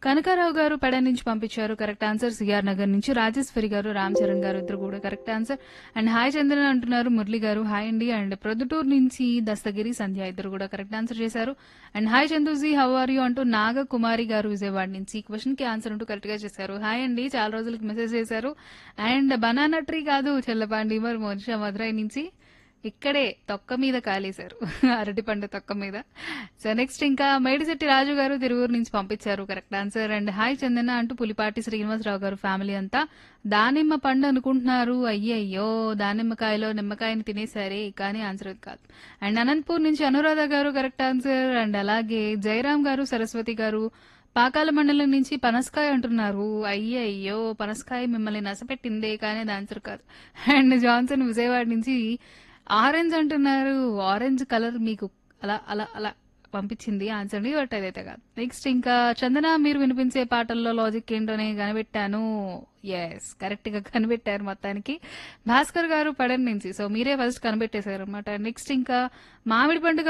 కనకారావు గారు పెడ నుంచి పంపించారు కరెక్ట్ ఆన్సర్ సిఆర్ నగర్ నుంచి రాజేశ్వరి గారు రామ్ చరణ్ గారు ఇద్దరు కూడా correct answer and hi Chandran అంటున్నారు మురళి గారు హాయ్ అండి అండ్ ప్రొద్దుటూరు నుంచి దస్తగిరి సంధ్య ఇద్దరు కూడా కరెక్ట్ ఆన్సర్ చేశారు and hi Chanduji how are you అంటూ నాగ కుమారి గారు విజయవాడ నుంచి ఈ క్వశ్చన్ కి ఆన్సర్ అంటూ కరెక్ట్ గా చేశారు హాయ్ అండి చాలా రోజులకి మెసేజ్ చేశారు అండ్ బనానా ట్రీ కాదు చెల్లపాండి మరి మోనిషా మధురై నుంచి ఇక్కడే తొక్క మీద కాలేశారు అరటిపండు తొక్క మీద సో నెక్స్ట్ ఇంకా మేడిశెట్టి రాజు గారు తిరువూరు నుంచి పంపించారు correct answer and hi Chandana అంటూ పులిపాటి శ్రీనివాసరావు గారు ఫ్యామిలీ అంతా దానిమ్మ పండు అనుకుంటున్నారు అయ్యయ్యో దానిమ్మకాయలో నిమ్మకాయని తినేసారే కానీ ఆన్సర్ అది కాదు అండ్ అనంతపూర్ నుంచి అనురాధ గారు కరెక్ట్ ఆన్సర్ అండ్ అలాగే జయరాం గారు సరస్వతి గారు పాకాల మండలం నుంచి పనసకాయ అంటున్నారు అయ్యయ్యో పనసకాయ మిమ్మల్ని నసపెట్టిందే కానీ అది ఆన్సర్ కాదు అండ్ జాన్సన్ విజయవాడ నుంచి ఆరెంజ్ అంటున్నారు ఆరెంజ్ కలర్ మీకు అలా అలా అలా పంపించింది ఆన్సర్ బట్ అదైతే కాదు నెక్స్ట్ ఇంకా చందన మీరు వినిపించే పాటల్లో లాజిక్ ఏంటోనే కనిపెట్టాను ఎస్ కరెక్ట్ గా కనిపెట్టారు మొత్తానికి భాస్కర్ గారు పడన్ నుంచి సో మీరే ఫస్ట్ కనిపెట్టేశారు అనమాట నెక్స్ట్ ఇంకా మామిడి పండుగ